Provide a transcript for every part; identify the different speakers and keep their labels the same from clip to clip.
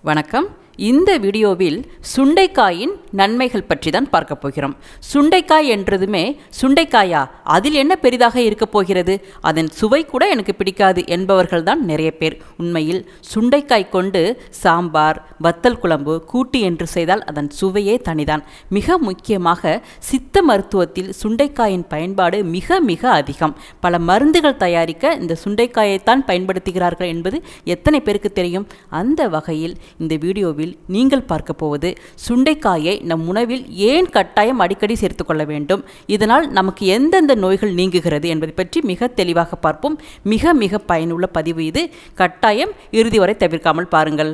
Speaker 1: வணக்கம் இந்த வீடியோவில் சுண்டைக்காயின் நன்மைகள் பற்றி தான் பார்க்க போகிறோம் சுண்டைக்காய் என்றதுமே சுண்டைக்காயா அதில் என்ன பெரிதாக இருக்க போகிறது அதன் சுவை கூட எனக்கு பிடிக்காது என்பவர்கள் தான் நிறைய பேர் உண்மையில் சுண்டைக்காய் கொண்டு சாம்பார் வத்தல் குழம்பு கூட்டு என்று செய்தால் அதன் சுவையே தனிதான் மிக முக்கியமாக சித்த மருத்துவத்தில் சுண்டைக்காயின் பயன்பாடு மிக மிக அதிகம் பல மருந்துகள் தயாரிக்க இந்த சுண்டைக்காயைத்தான் பயன்படுத்துகிறார்கள் என்பது எத்தனை பேருக்கு தெரியும் அந்த வகையில் இந்த வீடியோவில் நீங்கள் பார்க்க போவது சுண்டைக்காயை நம் உணவில் ஏன் கட்டாயம் அடிக்கடி சேர்த்துக்கொள்ள வேண்டும் இதனால் நமக்கு எந்தெந்த நோய்கள் நீங்குகிறது என்பதை பற்றி மிக தெளிவாக பார்ப்போம் மிக மிக பயனுள்ள பதிவு இது கட்டாயம் இறுதி வரை தவிர்க்காமல் பாருங்கள்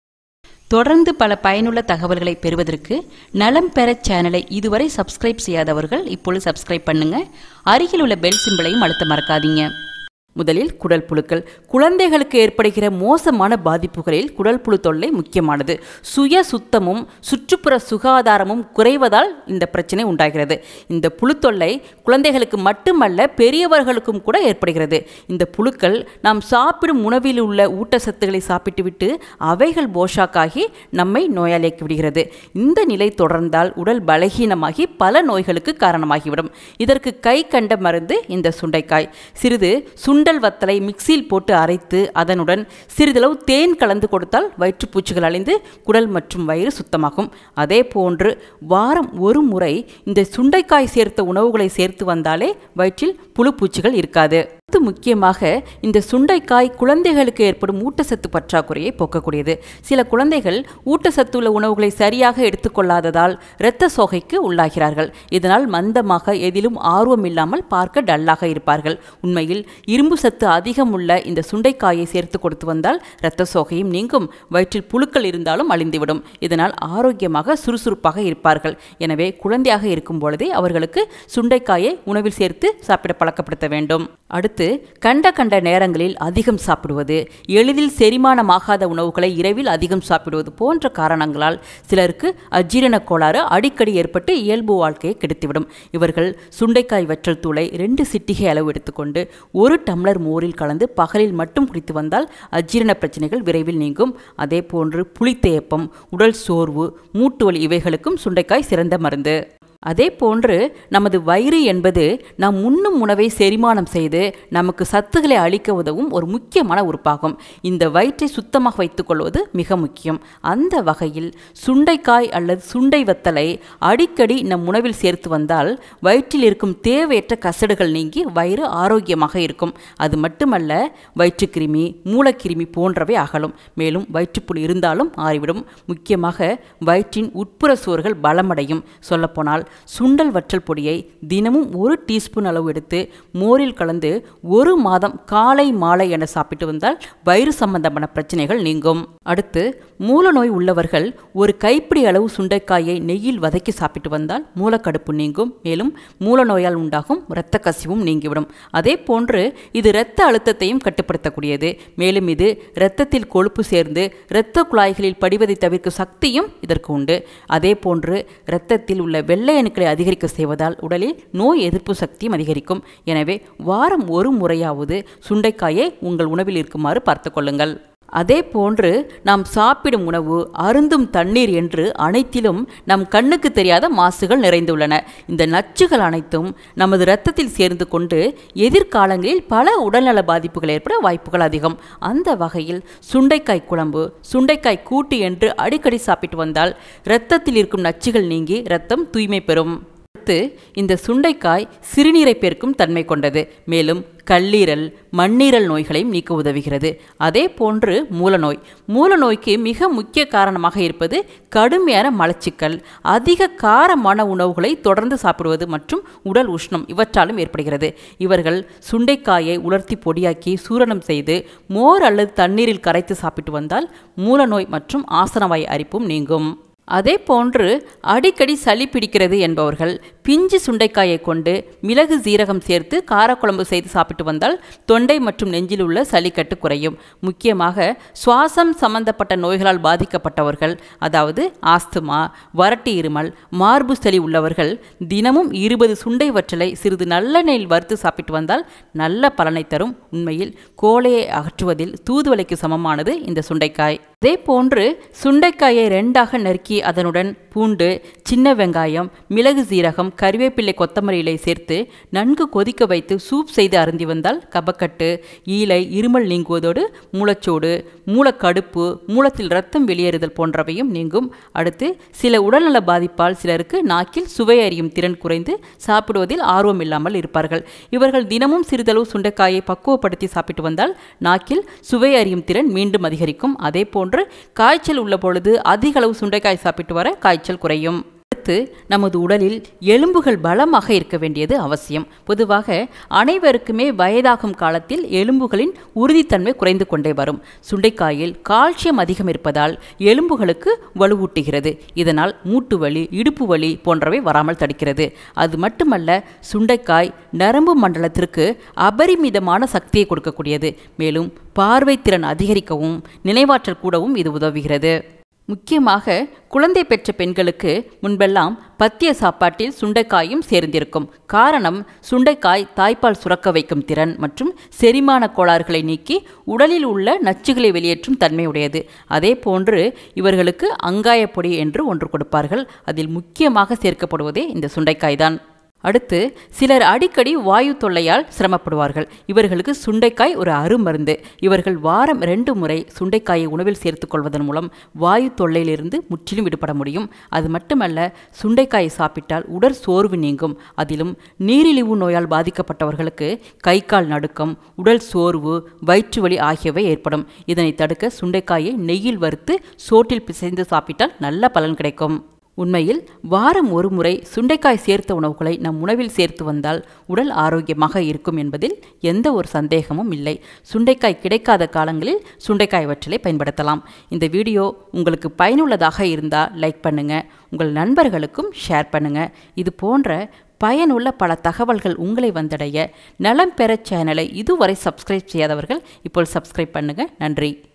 Speaker 1: தொடர்ந்து பல பயனுள்ள தகவல்களை பெறுவதற்கு நலம் பெற சேனலை இதுவரை சப்ஸ்கிரைப் செய்யாதவர்கள் இப்பொழுது சப்ஸ்கிரைப் பண்ணுங்க அருகில் உள்ள பெல் சிம்பிளையும் அழுத்த மறக்காதீங்க முதலில் குடல் புழுக்கள் குழந்தைகளுக்கு ஏற்படுகிற மோசமான பாதிப்புகளில் குடல் புழு தொல்லை முக்கியமானது சுய சுத்தமும் சுற்றுப்புற சுகாதாரமும் குறைவதால் இந்த பிரச்சனை உண்டாகிறது இந்த புழு தொல்லை குழந்தைகளுக்கு மட்டுமல்ல பெரியவர்களுக்கும் கூட ஏற்படுகிறது இந்த புழுக்கள் நாம் சாப்பிடும் உணவில் உள்ள ஊட்டச்சத்துக்களை சாப்பிட்டுவிட்டு அவைகள் போஷாக்காகி நம்மை நோயாளியாக்கி விடுகிறது இந்த நிலை தொடர்ந்தால் உடல் பலகீனமாகி பல நோய்களுக்கு காரணமாகிவிடும் இதற்கு கை கண்ட மருந்து இந்த சுண்டைக்காய் சிறிது சுண்டல் வத்தலை மிக்சியில் போட்டு அரைத்து அதனுடன் சிறிதளவு தேன் கலந்து கொடுத்தால் வயிற்றுப்பூச்சிகள் அழிந்து குடல் மற்றும் வயிறு சுத்தமாகும் அதே போன்று வாரம் ஒரு முறை இந்த சுண்டைக்காய் சேர்த்த உணவுகளை சேர்த்து வந்தாலே வயிற்றில் புழுப்பூச்சிகள் இருக்காது அடுத்து முக்கியமாக இந்த சுண்டைக்காய் குழந்தைகளுக்கு ஏற்படும் ஊட்டச்சத்து பற்றாக்குறையை போக்கக்கூடியது சில குழந்தைகள் ஊட்டச்சத்து உள்ள உணவுகளை சரியாக எடுத்துக்கொள்ளாததால் இரத்த சோகைக்கு உள்ளாகிறார்கள் இதனால் மந்தமாக எதிலும் ஆர்வம் இல்லாமல் பார்க்க டல்லாக இருப்பார்கள் உண்மையில் இரும்பு சத்து அதிகம் உள்ள இந்த சுண்டைக்காயை சேர்த்து கொடுத்து வந்தால் இரத்த சோகையும் நீங்கும் வயிற்றில் புழுக்கள் இருந்தாலும் அழிந்துவிடும் இதனால் ஆரோக்கியமாக சுறுசுறுப்பாக இருப்பார்கள் எனவே குழந்தையாக இருக்கும் பொழுதே அவர்களுக்கு சுண்டைக்காயை உணவில் சேர்த்து சாப்பிட பழக்கப்படுத்த வேண்டும் அடுத்து கண்ட கண்ட நேரங்களில் அதிகம் சாப்பிடுவது எளிதில் செரிமானமாகாத உணவுகளை இரவில் அதிகம் சாப்பிடுவது போன்ற காரணங்களால் சிலருக்கு அஜீரண கோளாறு அடிக்கடி ஏற்பட்டு இயல்பு வாழ்க்கையை கெடுத்துவிடும் இவர்கள் சுண்டைக்காய் வற்றல் தூளை ரெண்டு சிட்டிகை அளவு எடுத்துக்கொண்டு ஒரு டம்ளர் மோரில் கலந்து பகலில் மட்டும் குடித்து வந்தால் அஜீரண பிரச்சனைகள் விரைவில் நீங்கும் அதே போன்று புளித்தேப்பம் உடல் சோர்வு மூட்டு வலி இவைகளுக்கும் சுண்டைக்காய் சிறந்த மருந்து அதே போன்று நமது வயிறு என்பது நாம் உண்ணும் உணவை செரிமானம் செய்து நமக்கு சத்துக்களை அளிக்க உதவும் ஒரு முக்கியமான உறுப்பாகும் இந்த வயிற்றை சுத்தமாக வைத்துக்கொள்வது மிக முக்கியம் அந்த வகையில் சுண்டைக்காய் அல்லது சுண்டை வத்தலை அடிக்கடி நம் உணவில் சேர்த்து வந்தால் வயிற்றில் இருக்கும் தேவையற்ற கசடுகள் நீங்கி வயிறு ஆரோக்கியமாக இருக்கும் அது மட்டுமல்ல வயிற்றுக்கிருமி மூலக்கிருமி போன்றவை அகலும் மேலும் வயிற்றுப்புழு இருந்தாலும் ஆறிவிடும் முக்கியமாக வயிற்றின் உட்புற சுவர்கள் பலமடையும் சொல்லப்போனால் சுண்டல் வற்றல் பொடியை தினமும் ஒரு டீஸ்பூன் அளவு எடுத்து மோரில் கலந்து ஒரு மாதம் காலை மாலை என சாப்பிட்டு வந்தால் வயிறு சம்பந்தமான பிரச்சனைகள் நீங்கும் அடுத்து மூலநோய் உள்ளவர்கள் ஒரு கைப்பிடி அளவு சுண்டைக்காயை நெய்யில் வதக்கி சாப்பிட்டு வந்தால் மூலக்கடுப்பு நீங்கும் மேலும் மூலநோயால் உண்டாகும் இரத்த கசிவும் நீங்கிவிடும் அதே போன்று இது இரத்த அழுத்தத்தையும் கட்டுப்படுத்தக்கூடியது மேலும் இது இரத்தத்தில் கொழுப்பு சேர்ந்து இரத்த குழாய்களில் படிவதை தவிர்க்கும் சக்தியும் இதற்கு உண்டு அதே போன்று இரத்தத்தில் உள்ள வெள்ளை அணுக்களை அதிகரிக்க செய்வதால் உடலில் நோய் எதிர்ப்பு சக்தியும் அதிகரிக்கும் எனவே வாரம் ஒரு முறையாவது சுண்டைக்காயை உங்கள் உணவில் இருக்குமாறு பார்த்து கொள்ளுங்கள் அதே போன்று நாம் சாப்பிடும் உணவு அருந்தும் தண்ணீர் என்று அனைத்திலும் நம் கண்ணுக்கு தெரியாத மாசுகள் நிறைந்துள்ளன இந்த நச்சுகள் அனைத்தும் நமது இரத்தத்தில் சேர்ந்து கொண்டு எதிர்காலங்களில் பல உடல்நல பாதிப்புகள் ஏற்பட வாய்ப்புகள் அதிகம் அந்த வகையில் சுண்டைக்காய் குழம்பு சுண்டைக்காய் கூட்டு என்று அடிக்கடி சாப்பிட்டு வந்தால் இரத்தத்தில் இருக்கும் நச்சுகள் நீங்கி இரத்தம் தூய்மை பெறும் அடுத்து இந்த சுண்டைக்காய் சிறுநீரை பெருக்கும் தன்மை கொண்டது மேலும் கல்லீரல் மண்ணீரல் நோய்களையும் நீக்க உதவுகிறது அதே போன்று மூலநோய் மூலநோய்க்கு மிக முக்கிய காரணமாக இருப்பது கடுமையான மலச்சிக்கல் அதிக காரமான உணவுகளை தொடர்ந்து சாப்பிடுவது மற்றும் உடல் உஷ்ணம் இவற்றாலும் ஏற்படுகிறது இவர்கள் சுண்டைக்காயை உலர்த்தி பொடியாக்கி சூரணம் செய்து மோர் அல்லது தண்ணீரில் கரைத்து சாப்பிட்டு வந்தால் மூலநோய் மற்றும் ஆசனவாய் அரிப்பும் நீங்கும் அதே போன்று அடிக்கடி சளி பிடிக்கிறது என்பவர்கள் பிஞ்சு சுண்டைக்காயை கொண்டு மிளகு சீரகம் சேர்த்து காரக்குழம்பு செய்து சாப்பிட்டு வந்தால் தொண்டை மற்றும் நெஞ்சில் உள்ள சளிக்கட்டு குறையும் முக்கியமாக சுவாசம் சம்பந்தப்பட்ட நோய்களால் பாதிக்கப்பட்டவர்கள் அதாவது ஆஸ்துமா வறட்டு இருமல் மார்பு சளி உள்ளவர்கள் தினமும் இருபது சுண்டை வற்றலை சிறிது நல்லெண்ணெயில் வறுத்து சாப்பிட்டு வந்தால் நல்ல பலனை தரும் உண்மையில் கோழையை அகற்றுவதில் தூதுவளைக்கு சமமானது இந்த சுண்டைக்காய் அதே போன்று சுண்டைக்காயை ரெண்டாக நறுக்கி அதனுடன் பூண்டு சின்ன வெங்காயம் மிளகு சீரகம் கறிவேப்பிள்ளை கொத்தமல்லி இலை சேர்த்து நன்கு கொதிக்க வைத்து சூப் செய்து அருந்தி வந்தால் கபக்கட்டு ஈலை இருமல் நீங்குவதோடு மூலச்சோடு மூலக்கடுப்பு மூலத்தில் ரத்தம் வெளியேறுதல் போன்றவையும் நீங்கும் அடுத்து சில உடல்நல பாதிப்பால் சிலருக்கு நாக்கில் சுவை அறியும் திறன் குறைந்து சாப்பிடுவதில் ஆர்வம் இல்லாமல் இருப்பார்கள் இவர்கள் தினமும் சிறிதளவு சுண்டைக்காயை பக்குவப்படுத்தி சாப்பிட்டு வந்தால் நாக்கில் சுவை அறியும் திறன் மீண்டும் அதிகரிக்கும் அதே போன்று காய்ச்சல் உள்ள பொழுது அதிக அளவு சுண்டைக்காய் சாப்பிட்டு வர காய்ச்சல் குறையும் அடுத்து நமது உடலில் எலும்புகள் பலமாக இருக்க வேண்டியது அவசியம் பொதுவாக அனைவருக்குமே வயதாகும் காலத்தில் எலும்புகளின் உறுதித்தன்மை குறைந்து கொண்டே வரும் சுண்டைக்காயில் கால்சியம் அதிகம் இருப்பதால் எலும்புகளுக்கு வலுவூட்டுகிறது இதனால் மூட்டு வலி இடுப்பு வலி போன்றவை வராமல் தடுக்கிறது அது மட்டுமல்ல சுண்டைக்காய் நரம்பு மண்டலத்திற்கு அபரிமிதமான சக்தியை கொடுக்கக்கூடியது மேலும் பார்வை திறன் அதிகரிக்கவும் நினைவாற்றல் கூடவும் இது உதவுகிறது முக்கியமாக குழந்தை பெற்ற பெண்களுக்கு முன்பெல்லாம் பத்திய சாப்பாட்டில் சுண்டைக்காயும் சேர்ந்திருக்கும் காரணம் சுண்டைக்காய் தாய்ப்பால் சுரக்க வைக்கும் திறன் மற்றும் செரிமான கோளாறுகளை நீக்கி உடலில் உள்ள நச்சுகளை வெளியேற்றும் தன்மையுடையது அதே போன்று இவர்களுக்கு அங்காயப்பொடி என்று ஒன்று கொடுப்பார்கள் அதில் முக்கியமாக சேர்க்கப்படுவதே இந்த சுண்டைக்காய் தான் அடுத்து சிலர் அடிக்கடி வாயு தொல்லையால் சிரமப்படுவார்கள் இவர்களுக்கு சுண்டைக்காய் ஒரு அருமருந்து இவர்கள் வாரம் ரெண்டு முறை சுண்டைக்காயை உணவில் சேர்த்துக் கொள்வதன் மூலம் வாயு தொல்லையிலிருந்து முற்றிலும் விடுபட முடியும் அது மட்டுமல்ல சுண்டைக்காயை சாப்பிட்டால் உடற் சோர்வு நீங்கும் அதிலும் நீரிழிவு நோயால் பாதிக்கப்பட்டவர்களுக்கு கை கால் நடுக்கம் உடல் சோர்வு வயிற்று வலி ஆகியவை ஏற்படும் இதனை தடுக்க சுண்டைக்காயை நெய்யில் வறுத்து சோற்றில் பிசைந்து சாப்பிட்டால் நல்ல பலன் கிடைக்கும் உண்மையில் வாரம் ஒரு முறை சுண்டைக்காய் சேர்த்த உணவுகளை நம் உணவில் சேர்த்து வந்தால் உடல் ஆரோக்கியமாக இருக்கும் என்பதில் எந்த ஒரு சந்தேகமும் இல்லை சுண்டைக்காய் கிடைக்காத காலங்களில் சுண்டைக்காய் வற்றலை பயன்படுத்தலாம் இந்த வீடியோ உங்களுக்கு பயனுள்ளதாக இருந்தால் லைக் பண்ணுங்க உங்கள் நண்பர்களுக்கும் ஷேர் பண்ணுங்க இது போன்ற பயனுள்ள பல தகவல்கள் உங்களை வந்தடைய நலம் பெற சேனலை இதுவரை சப்ஸ்கிரைப் செய்யாதவர்கள் இப்போ சப்ஸ்கிரைப் பண்ணுங்க நன்றி